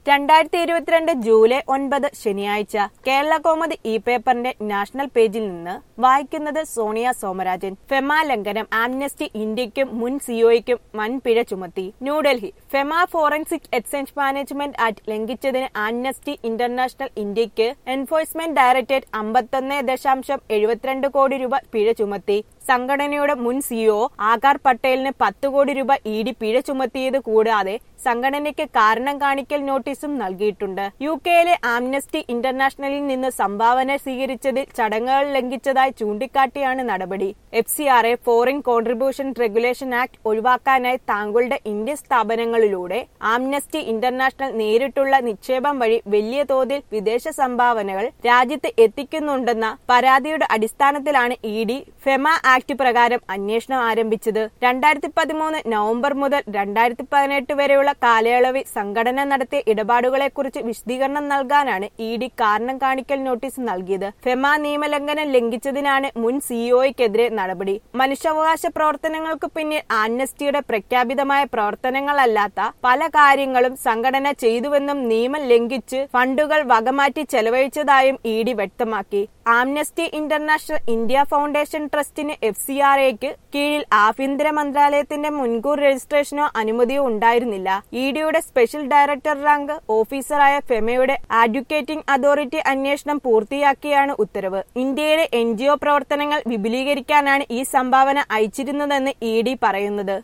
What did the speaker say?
രണ്ടായിരത്തി ഇരുപത്തിരണ്ട് ജൂലൈ ഒൻപത് ശനിയാഴ്ച കേരള കോമതി ഇ പേപ്പറിന്റെ നാഷണൽ പേജിൽ നിന്ന് വായിക്കുന്നത് സോണിയ സോമരാജൻ ഫെമ ലംഘനം ആംനസ്റ്റി ഇന്ത്യയ്ക്കും മുൻ സിഒയ്ക്കും വൻ പിഴ ചുമത്തി ന്യൂഡൽഹി ഫെമ ഫോറൻസിക് എക്സ്ചേഞ്ച് മാനേജ്മെന്റ് ആക്ട് ലംഘിച്ചതിന് ആംനസ്റ്റി ഇന്റർനാഷണൽ ഇന്ത്യയ്ക്ക് എൻഫോഴ്സ്മെന്റ് ഡയറക്ടറേറ്റ് അമ്പത്തൊന്ന് ദശാംശം എഴുപത്തിരണ്ട് കോടി രൂപ പിഴ ചുമത്തി സംഘടനയുടെ മുൻ സിഇഒ ആകാർ പട്ടേലിന് പത്ത് കോടി രൂപ ഇ ഡി പിഴ ചുമത്തിയത് കൂടാതെ സംഘടനയ്ക്ക് കാരണം കാണിക്കൽ നോട്ടീസും നൽകിയിട്ടുണ്ട് യു കെയിലെ ആംനസ്റ്റി ഇന്റർനാഷണലിൽ നിന്ന് സംഭാവന സ്വീകരിച്ചതിൽ ചടങ്ങുകൾ ലംഘിച്ചതായി ചൂണ്ടിക്കാട്ടിയാണ് നടപടി F C R A foreign contribution regulation act ഒഴിവാക്കാനായി താങ്കളുടെ ഇന്ത്യൻ സ്ഥാപനങ്ങളിലൂടെ ആംനസ്റ്റി ഇന്റർനാഷണൽ നേരിട്ടുള്ള നിക്ഷേപം വഴി വലിയ തോതിൽ വിദേശ സംഭാവനകൾ രാജ്യത്ത് എത്തിക്കുന്നുണ്ടെന്ന പരാതിയുടെ അടിസ്ഥാനത്തിലാണ് ഇ ഡി ഫെമ ആക്ട് പ്രകാരം അന്വേഷണം ആരംഭിച്ചത് രണ്ടായിരത്തി പതിമൂന്ന് നവംബർ മുതൽ രണ്ടായിരത്തി പതിനെട്ട് വരെയുള്ള കാലയളവിൽ സംഘടന നടത്തിയ ഇടപാടുകളെക്കുറിച്ച് വിശദീകരണം നൽകാനാണ് ഇ ഡി കാരണം കാണിക്കൽ നോട്ടീസ് നൽകിയത് ഫെമ നിയമലംഘനം ലംഘിച്ചതിനാണ് മുൻ സിഇഒയ്ക്കെതിരെ നടപടി മനുഷ്യാവകാശ പ്രവർത്തനങ്ങൾക്ക് പിന്നിൽ ആംനസ്റ്റിയുടെ പ്രഖ്യാപിതമായ പ്രവർത്തനങ്ങളല്ലാത്ത പല കാര്യങ്ങളും സംഘടന ചെയ്തുവെന്നും നിയമം ലംഘിച്ച് ഫണ്ടുകൾ വകമാറ്റി ചെലവഴിച്ചതായും ഇ ഡി വ്യക്തമാക്കി ആംനസ്റ്റി ഇന്റർനാഷണൽ ഇന്ത്യ ഫൗണ്ടേഷൻ ട്രസ്റ്റിന് എഫ് സി ആർ എക്ക് കീഴിൽ ആഭ്യന്തര മന്ത്രാലയത്തിന്റെ മുൻകൂർ രജിസ്ട്രേഷനോ അനുമതിയോ ഉണ്ടായിരുന്നില്ല ഇ ഡിയുടെ സ്പെഷ്യൽ ഡയറക്ടർ റാങ്ക് ഓഫീസറായ ഫെമയുടെ അഡ്വക്കേറ്റിംഗ് അതോറിറ്റി അന്വേഷണം പൂർത്തിയാക്കിയാണ് ഉത്തരവ് ഇന്ത്യയിലെ എൻ പ്രവർത്തനങ്ങൾ വിപുലീകരിക്കാനാണ് ഈ സംഭാവന അയച്ചിരുന്നതെന്ന് ഇ ഡി പറയുന്നത്